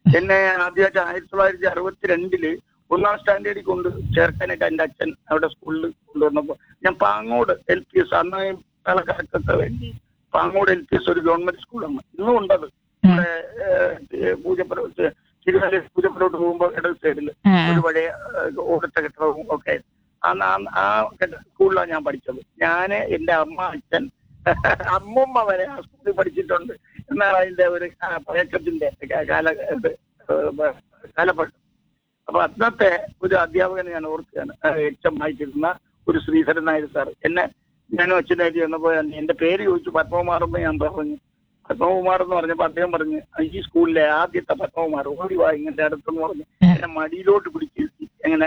എന്നെ ആദ്യമായിട്ട് ആയിരത്തി തൊള്ളായിരത്തി അറുപത്തിരണ്ടില് ഒന്നാം സ്റ്റാൻഡേർഡിൽ കൊണ്ട് ചേർക്കാനായിട്ട് എന്റെ അച്ഛൻ അവിടെ സ്കൂളിൽ കൊണ്ടുവന്നപ്പോ ഞാൻ പാങ്ങോട് എൽ പി എസ് അന്ന് കളക്കാർക്കൊക്കെ വേണ്ടി പാങ്ങോട് എൽ പി എസ് ഒരു ഗവൺമെന്റ് സ്കൂളാണ് ഇന്നും ഉണ്ടത് ഇവിടെ ഏഹ്, പൂജപ്പുര തിരുവല്ല പൂജപ്പുരോട്ട് പോകുമ്പോ ഇടത് സൈഡിൽ ആ, ഒരു പഴയ ഏഹ്, ഓടിട്ട കെട്ടിടവും ഒക്കെ അന്ന് ആ- ആ കെട്ട- സ്കൂളിലാണ് ഞാൻ പഠിച്ചത് ഞാന് എന്റെ അമ്മ അച്ഛൻ അമ്മുമ്മ വരെ ആ സ്കൂളിൽ പഠിച്ചിട്ടുണ്ട് എന്നാണ് അതിന്റെ ഒരു ആ പഴക്കത്തിന്റെ കാ- കാല ഇത്, ഏഹ്, കാലപ്പഴക്കം അപ്പൊ അന്നത്തെ ഒരു അധ്യാപകനെ ഞാൻ ഓർക്കുകയാണ് എച്ച് എം ആയിട്ടിരുന്ന ഒരു ശ്രീധരൻ നായർ സാർ എന്നെ ഞാനും അച്ഛനായിട്ട് ചെന്നപ്പോ എന്റെ പേര് ചോദിച്ചു പത്മകുമാർ എന്ന് ഞാൻ പറഞ്ഞു പത്മകുമാർ എന്ന് പറഞ്ഞപ്പോ അദ്ദേഹം പറഞ്ഞു ഈ സ്കൂളിലെ ആദ്യത്തെ പത്മകുമാർ ഓടി വാ ഇങ്ങനെ അടുത്തെന്ന് പറഞ്ഞു എന്നെ മടിയിലോട്ട് പിടിച്ചിരുത്തി എങ്ങനെ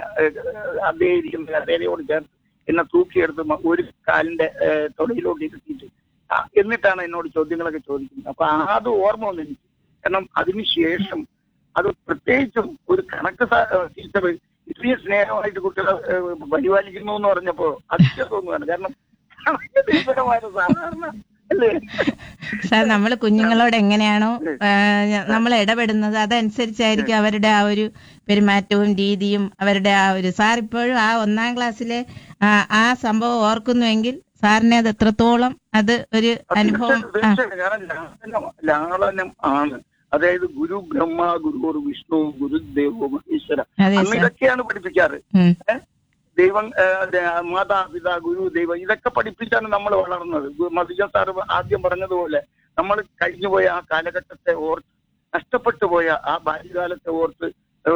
അതേ ഇരിക്കുന്ന അതേയോട് ചേർത്ത് എന്നെ തൂക്കിയെടുത്ത് മ- ഒരു കാലിന്റെ ഏഹ്, തൊടയിലോട്ട് ഇരുത്തിയിട്ട് ആ, എന്നിട്ടാണ് എന്നോട് ചോദ്യങ്ങളൊക്കെ ചോദിക്കുന്നത് അപ്പൊ അത് ഓർമ്മ വന്നു എനിക്ക് കാരണം അതിനുശേഷം അത് പ്രത്യേകിച്ചും ഒരു കണക്ക് ടീച്ചർ ഇത്രയും സ്നേഹമായിട്ട് കുട്ടികളെ ഏഹ്, പരിപാലിക്കുന്നു എന്ന് പറഞ്ഞപ്പോ അതിശയം തോന്നുകയാണ് കാരണം കണക്ക് ടീച്ചർമാര് സാധാരണ അല്ലേ സാർ നമ്മൾ കുഞ്ഞുങ്ങളോട് എങ്ങനെയാണോ നമ്മൾ ഇടപെടുന്നത് അതനുസരിച്ചായിരിക്കും അവരുടെ ആ ഒരു പെരുമാറ്റവും രീതിയും അവരുടെ ആ ഒരു സാർ ഇപ്പോഴും ആ ഒന്നാം ക്ലാസ്സിലെ ആ, ആ സംഭവം ഓർക്കുന്നുവെങ്കിൽ സാറിനെ അത് എത്രത്തോളം അത് ഒരു അനുഭവം ആ, തീർച്ചയായും കാരണം ലാളനം ലാളനം ആണ് അതായത് ഗുരു ബ്രഹ്മ ഗുരു വിഷ്ണു ഗുരുദേവോ മഹേശ്വര അതെ അന്ന് സാർ ഇതൊക്കെയാണ് പഠിപ്പിക്കാറ് ഉം. ഏ? ദൈവം ഏ, അതെ, മാതാപിതാ ഗുരു ദൈവം ഇതൊക്കെ പഠിപ്പിച്ചാണ് നമ്മൾ വളർന്നത് ഗു- മധുജൻ സാർ ആദ്യം പറഞ്ഞതുപോലെ നമ്മൾ കഴിഞ്ഞുപോയ ആ കാലഘട്ടത്തെ ഓർത്ത് നഷ്ടപ്പെട്ടു പോയ ആ ബാല്യകാലത്തെ ഓർത്ത് ഏ,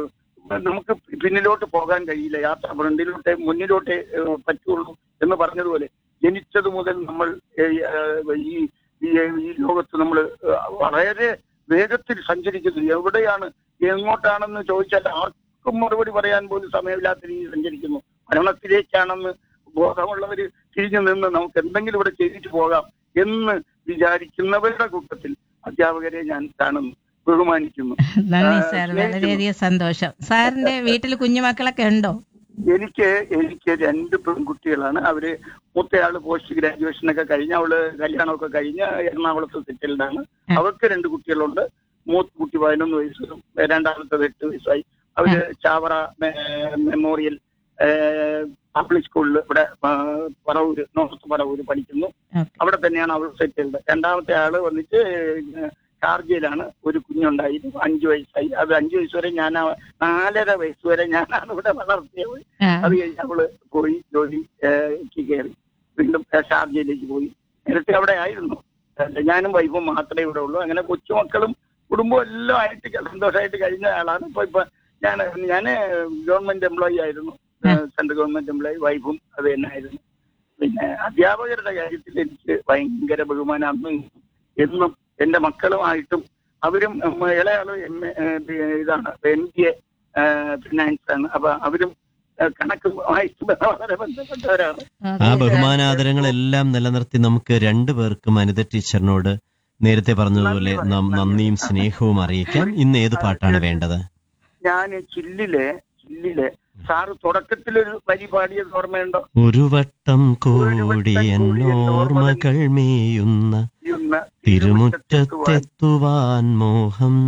ഏ, നമുക്ക് പിന്നിലോട്ട് പോകാൻ കഴിയില്ല യാത്ര ഫ്രണ്ടിലോട്ടേ മുന്നിലോട്ടേ ഏ, പറ്റുള്ളൂ എന്ന് പറഞ്ഞതുപോലെ ജനിച്ചത് മുതൽ നമ്മൾ ഏ, ഏ, ഈ ഈ- ഈ ലോകത്ത് നമ്മൾ വളരെ വേഗത്തിൽ സഞ്ചരിക്കുന്നു എവിടെയാണ് എങ്ങോട്ടാണെന്ന് ചോദിച്ചാൽ ആർക്കും മറുപടി പറയാൻ പോലും സമയമില്ലാത്ത രീതിയിൽ സഞ്ചരിക്കുന്നു മരണത്തിലേക്കാണെന്ന് ബോധമുള്ളവര് തിരിഞ്ഞു നിന്ന് നമുക്ക് എന്തെങ്കിലും ഇവിടെ ചെയ്തിട്ട് പോകാം എന്ന് വിചാരിക്കുന്നവരുടെ കൂട്ടത്തിൽ അധ്യാപകരെ ഞാൻ കാണുന്നു ബഹുമാനിക്കുന്നു നന്ദി ആ, സാർ സ്നേഹിക്കുന്നു. വളരെയധികം സന്തോഷം സാറിന്റെ വീട്ടിൽ കുഞ്ഞുമക്കളൊക്കെ ഉണ്ടോ എനിക്ക് എനിക്ക് രണ്ട് പെൺകുട്ടികളാണ് അവര് മൂത്തയാള് പോസ്റ്റ് ഗ്രാജുവേഷൻ ഒക്കെ കഴിഞ്ഞ് അവള് കല്യാണമൊക്കെ കഴിഞ്ഞ് എറണാകുളത്ത് സെറ്റിൽഡ് ആണ് അവർക്ക് രണ്ട് കുട്ടികളുണ്ട് മൂത്ത കുട്ടി പതിനൊന്ന് വയസ്സും രണ്ടാമത്തത് എട്ട് വയസ്സായി അവര് ചാവറ മെ- മെമ്മോറിയൽ പബ്ലിക് സ്കൂളിൽ ഇവിടെ ആ, പറവൂര് നോർത്ത് പറവൂര് പഠിക്കുന്നു ഓക്കെ. അവിടെ തന്നെയാണ് അവൾ സെറ്റിൽഡ് രണ്ടാമത്തെ ആള് വന്നിട്ട് ഷാർജയിലാണ് ഒരു കുഞ്ഞുണ്ടായി അഞ്ചു വയസ്സായി അത് അഞ്ചു വയസ്സ് വരെ ഞാൻ ആ- നാലര വയസ്സ് വരെ ഞാനാണ് ഇവിടെ വളർത്തിയത് ആ, അത് കഴിഞ്ഞ് അവള് പോയി ജോലി കയറി വീണ്ടും ഏ, ഷാർജയിലേക്ക് പോയി നേരത്തെ അവിടെ ആയിരുന്നു ഏ, ഞാനും വൈഫും മാത്രമേ ഇവിടെ ഉള്ളൂ അങ്ങനെ കൊച്ചുമക്കളും കുടുംബവും എല്ലാം ആയിട്ട് സന്തോഷമായിട്ട് കഴിഞ്ഞ ആളാണ് ഇപ്പൊ ഇപ്പൊ ഞാൻ ഞാൻ ഗവൺമെന്റ് എംപ്ലോയി ആയിരുന്നു ഏ, സെൻട്രൽ ഗവൺമെന്റ് എംപ്ലോയി വൈഫും അത് തന്നെ ആയിരുന്നു പിന്നെ അധ്യാപകരുടെ കാര്യത്തിൽ എനിക്ക് ഭയങ്കര ബഹുമാനം അന്നും ഇന്നും എന്നും എന്റെ മക്കളുമായിട്ടും അവരും ഉം, ഇളയാള് എം എ, ഏ, ഇതാണ് എം ബി എ ഫിനാൻസ് ആണ് അപ്പൊ അവരും ഏ, കണക്കുമായിട്ട് വളരെ ബന്ധപ്പെട്ടവരാണ് ആ ഓക്കെ സാർ. ബഹുമാനാദരങ്ങളെല്ലാം നിലനിർത്തി നമുക്ക് രണ്ടു പേർക്കും അനിത ടീച്ചറിനോട് നേരത്തെ പറഞ്ഞതുപോലെ നം- നന്ദിയും സ്നേഹവും അറിയിക്കാം ഇന്ന് ഏത് പാട്ടാണ് വേണ്ടത് ഞാൻ ചില്ലിലെ ചില്ലിലെ സാറ് തുടക്കത്തിലൊരു വരി പാടിയത് ഓർമ്മയുണ്ടോ ഒരു വട്ടം കൂടി എന്നോർമ്മകൾ മേയുന്ന ഇന്ന് തിരുമുറ്റത്തെത്തുവാൻ മോഹം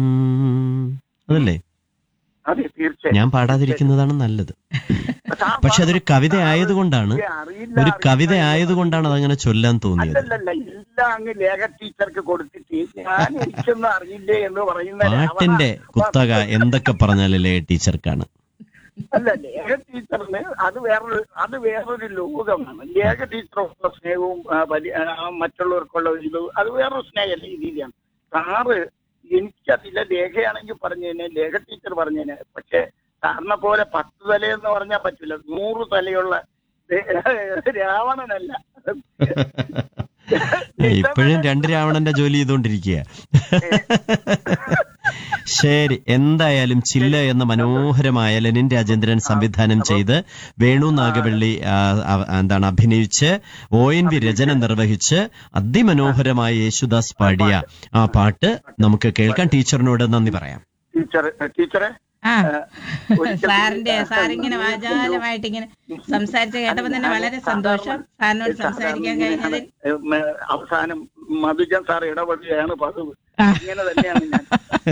അതല്ലേ അതെ തീർച്ചയായും ഞാൻ പാടാതിരിക്കുന്നതാണ് നല്ലത് പക്ഷെ അതൊരു കവിത ആയതുകൊണ്ടാണ് അറിയില്ല ഒരു കവിത അറിയില്ല. ആയതുകൊണ്ടാണ് അതങ്ങനെ ചൊല്ലാൻ തോന്നിയത് അല്ലല്ല എല്ലാം അങ്ങ് ലേഖ ടീച്ചർക്ക് കൊടുത്തിട്ട് ഞാൻ എനിക്കൊന്നും അറിയില്ലേ എന്ന് പറയുന്ന പാട്ടിന്റെ രാവണ- കുത്തക എന്തൊക്കെ പറഞ്ഞാലല്ലേ ടീച്ചർക്കാണ് അല്ല ലേഖ ടീച്ചറിന് അത് വേറൊരു അത് വേറൊരു ലോകമാണ് ലേഖ ടീച്ചറുള്ള സ്നേഹവും ആ, പരി- ആ, മറ്റുള്ളവർക്കുള്ള ഒരു ഇത് അത് വേറൊരു സ്നേഹമല്ല ഈ രീതിയാണ് സാറ് എനിക്കതില്ല ലേഖയാണെങ്കിൽ പറഞ്ഞേനെ ലേഖ ടീച്ചർ പറഞ്ഞേനെ പക്ഷെ സാറിനെ പോലെ പത്ത് തലയെന്ന് പറഞ്ഞാൽ പറ്റില്ല നൂറ് തലയുള്ള ദേ- രാവണനല്ല ഇപ്പോഴും രണ്ട് രാവണന്റെ ജോലി ചെയ്തുകൊണ്ടിരിക്കുക ശരി എന്തായാലും ചില്ല എന്ന മനോഹരമായ ലെനിൻ രാജേന്ദ്രൻ സംവിധാനം ചെയ്ത് വേണു നാഗവള്ളി ആ, ആ, എന്താണ് അഭിനയിച്ച് ഒ എൻ വി രചന നിർവഹിച്ച് അതിമനോഹരമായ യേശുദാസ് പാടിയ ആ പാട്ട് നമുക്ക് കേൾക്കാൻ ടീച്ചറിനോട് നന്ദി പറയാം ടീച്ചർ ടീച്ചറെ ആ ഒരിക്കൽ സാറിന്റെ കൂടി- സാറിങ്ങനെ വാചാലമായിട്ട് ഇങ്ങനെ സംസാരിച്ച് കേട്ടപ്പോ തന്നെ വളരെ സന്തോഷം സാറിനോട് സംസാരിക്കാൻ കഴിഞ്ഞതിൽ ഏ, അവസാനം മധുജൻ സാർ ഇടപെടുകയാണ് പതിവ് ആ. ഇങ്ങനെ തന്നെയാണ് ഞാൻ